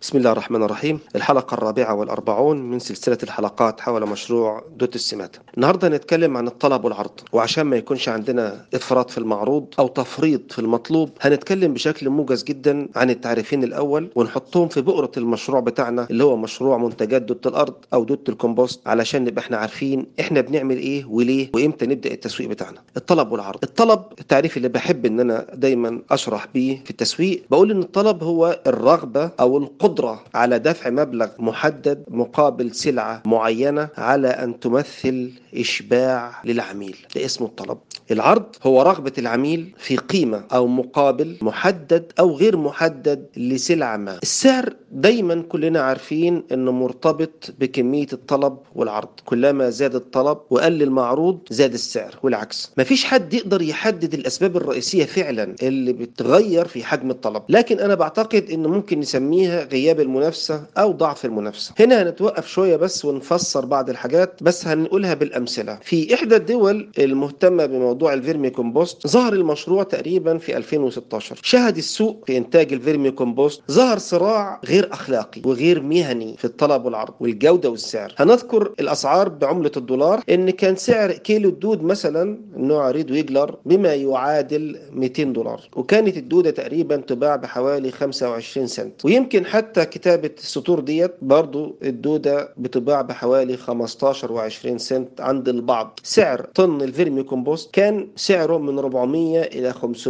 بسم الله الرحمن الرحيم الحلقة الرابعة والأربعون من سلسلة الحلقات حول مشروع دوت السمات النهاردة نتكلم عن الطلب والعرض وعشان ما يكونش عندنا إفراط في المعروض أو تفريط في المطلوب هنتكلم بشكل موجز جدا عن التعريفين الأول ونحطهم في بؤرة المشروع بتاعنا اللي هو مشروع منتجات دوت الأرض أو دوت الكومبوست علشان نبقى احنا عارفين احنا بنعمل ايه وليه وامتى نبدأ التسويق بتاعنا الطلب والعرض الطلب التعريف اللي بحب ان انا دايما اشرح بيه في التسويق بقول ان الطلب هو الرغبة أو القدرة على دفع مبلغ محدد مقابل سلعة معينة على أن تمثل إشباع للعميل ده اسمه الطلب العرض هو رغبة العميل في قيمة أو مقابل محدد أو غير محدد لسلعة ما السعر دايما كلنا عارفين أنه مرتبط بكمية الطلب والعرض كلما زاد الطلب وقل المعروض زاد السعر والعكس مفيش حد يقدر يحدد الأسباب الرئيسية فعلا اللي بتغير في حجم الطلب لكن أنا بعتقد أنه ممكن نسميها غياب المنافسة أو ضعف المنافسة هنا هنتوقف شوية بس ونفسر بعض الحاجات بس هنقولها بالأمثلة في إحدى الدول المهتمة بموضوع الفيرمي كومبوست ظهر المشروع تقريبا في 2016 شهد السوق في إنتاج الفيرمي كومبوست ظهر صراع غير أخلاقي وغير مهني في الطلب والعرض والجودة والسعر هنذكر الأسعار بعملة الدولار إن كان سعر كيلو الدود مثلا نوع ريد ويجلر بما يعادل 200 دولار وكانت الدودة تقريبا تباع بحوالي 25 سنت ويمكن حتى كتابة السطور ديت برضو الدودة بتباع بحوالي 15 و20 سنت عند البعض سعر طن الفيرمي كومبوست كان سعره من 400 إلى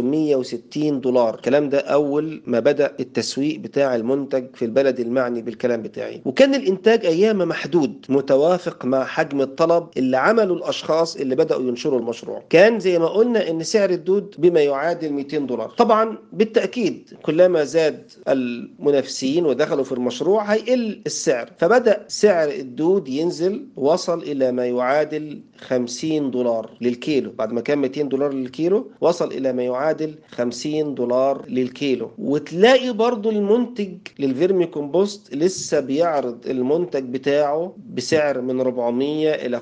560 دولار الكلام ده أول ما بدأ التسويق بتاع المنتج في البلد المعني بالكلام بتاعي وكان الإنتاج أيام محدود متوافق مع حجم الطلب اللي عمله الأشخاص اللي بدأوا ينشروا المشروع كان زي ما قلنا إن سعر الدود بما يعادل 200 دولار طبعا بالتأكيد كلما زاد المنافسين ودخلوا في المشروع هيقل السعر فبدأ سعر الدود ينزل وصل إلى ما يعادل 50 دولار للكيلو بعد ما كان 200 دولار للكيلو وصل إلى ما يعادل 50 دولار للكيلو وتلاقي برضو المنتج للفيرمي كومبوست لسه بيعرض المنتج بتاعه بسعر من 400 إلى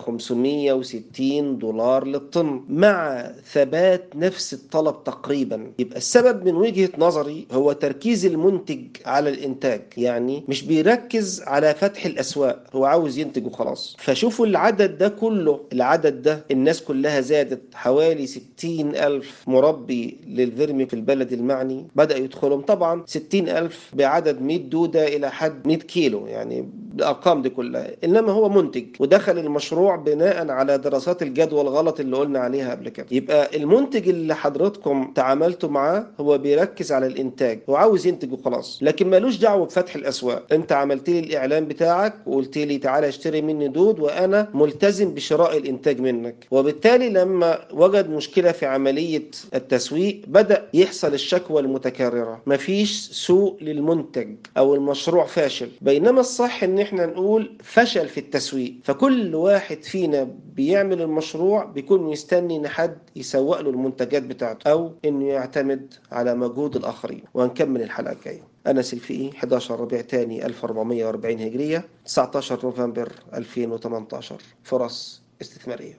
560 دولار للطن مع ثبات نفس الطلب تقريبا يبقى السبب من وجهة نظري هو تركيز المنتج على الإنتاج يعني مش بيركز على فتح الأسواق هو عاوز ينتج وخلاص فشوفوا العدد ده كله العدد ده الناس كلها زادت حوالي 60 ألف مربي للفيرمي في البلد المعني بدأ يدخلهم طبعا 60 ألف بعدد 100 دودة إلى حد 100 كيلو يعني الأرقام دي كلها إنما هو منتج ودخل المشروع بناء على دراسات الجدوى الغلط اللي قلنا عليها قبل كده يبقى المنتج اللي حضراتكم تعاملتوا معاه هو بيركز على الإنتاج هو عاوز ينتج وخلاص لكن مالوش دعوة بفتح الأسواق أنت عملت لي الإعلان بتاعك وقلت لي تعالى اشتري مني دود وأنا ملتزم بشراء الإنتاج منك وبالتالي لما وجد مشكلة في عملية التسويق بدأ يحصل الشكوى المتكررة مفيش سوق للمنتج أو المشروع فاشل بينما الصح إن احنا نقول فشل في التسويق فكل واحد فينا بيعمل المشروع بيكون مستني ان حد يسوق له المنتجات بتاعته او انه يعتمد على مجهود الاخرين وهنكمل الحلقه الجايه أنا سلفي 11 ربيع تاني 1440 هجرية 19 نوفمبر 2018 فرص استثمارية